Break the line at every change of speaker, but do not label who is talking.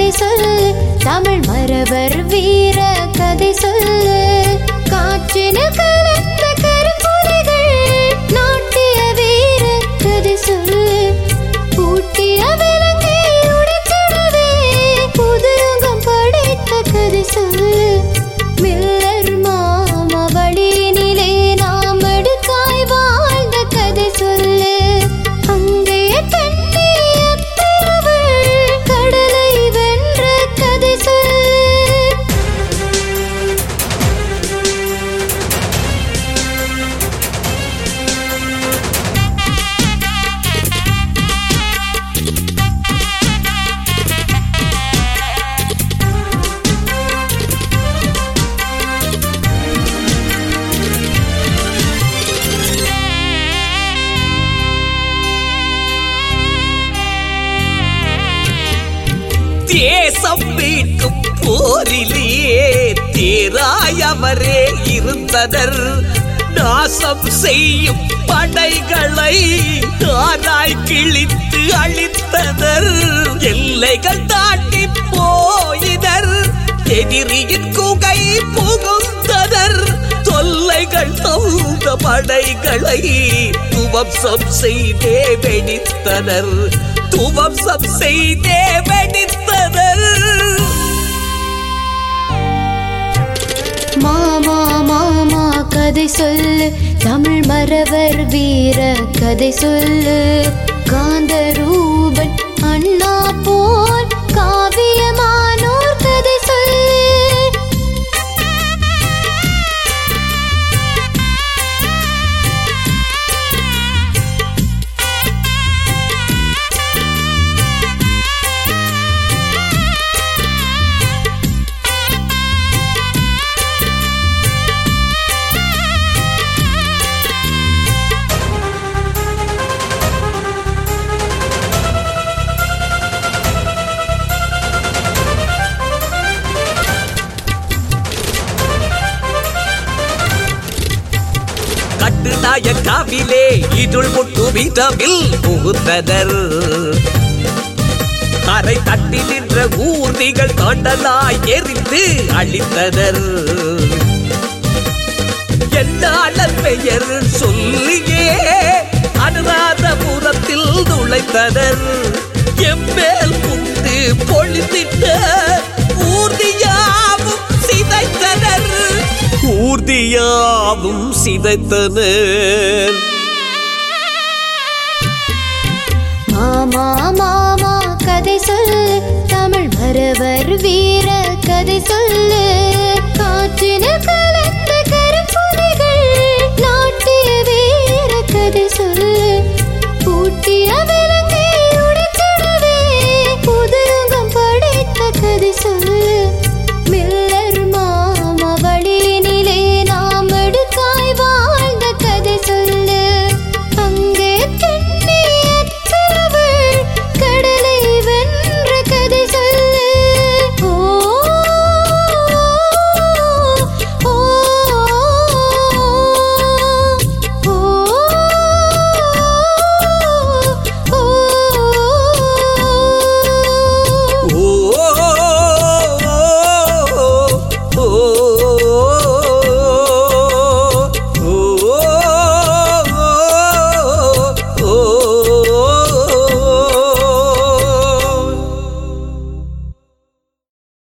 கதை சொல்லு தமிழ் மரவர் வீர கதை சொல்லு காற்றினில் கலந்த கரும்புலிகள் நாட்டிய வீர கதை சொல்லு பூட்டிய விலங்கை உடைத்திடவே புதுரங்கம் படைத்த கதை சொல்லு மில்லர் மாமா வழியினிலே நாம் அடுக்காய் வாழ்ந்த கதை சொல்லு அங்கே கண்ணிய பிறவள் கடலை வென்ற கதை சொல்லு
தேசம் மீட்கும் போரிலேயே தேராய் அவரே இருந்தனர் நாசம் செய்யும் படைகளை தாராய் கிழித்து அழித்தனர் எல்லைகள் தாண்டி போயினர் எதிரியின் குகை புகுந்தனர் தொல்லைகள் தந்த படைகளை துவம்சம் செய்தே வெடித்தனர் துவம்சம் செய்தே வெடித்தனர்
மாமா மாமா கதை சொல்லு தமிழ் மரவர் வீர கதை சொல்லு காந்தரூபன் அண்ணா போல் காவியமானோர் கதை சொல்லு
கட்டுநாய காவிலே இருள் முட்டு விதவில் புகுந்தனர் அரை தட்டி நின்ற ஊர்திகள் தாண்டலாய் எரிந்து அழித்தனர் என்னாளர் பெயர் சொல்லியே அனுராதபுரத்தில் நுழைத்தனர் எம்மேல் முட்டு பொழித்திட்ட ஊர்தியாவும் சிதைத்தனர் ஊர்தியாவும் சிதைத்தனர்
மாமா மாமா கதை சொல்லு தமிழ் மரவர் வீர கதை சொல்லு காற்றினில் கல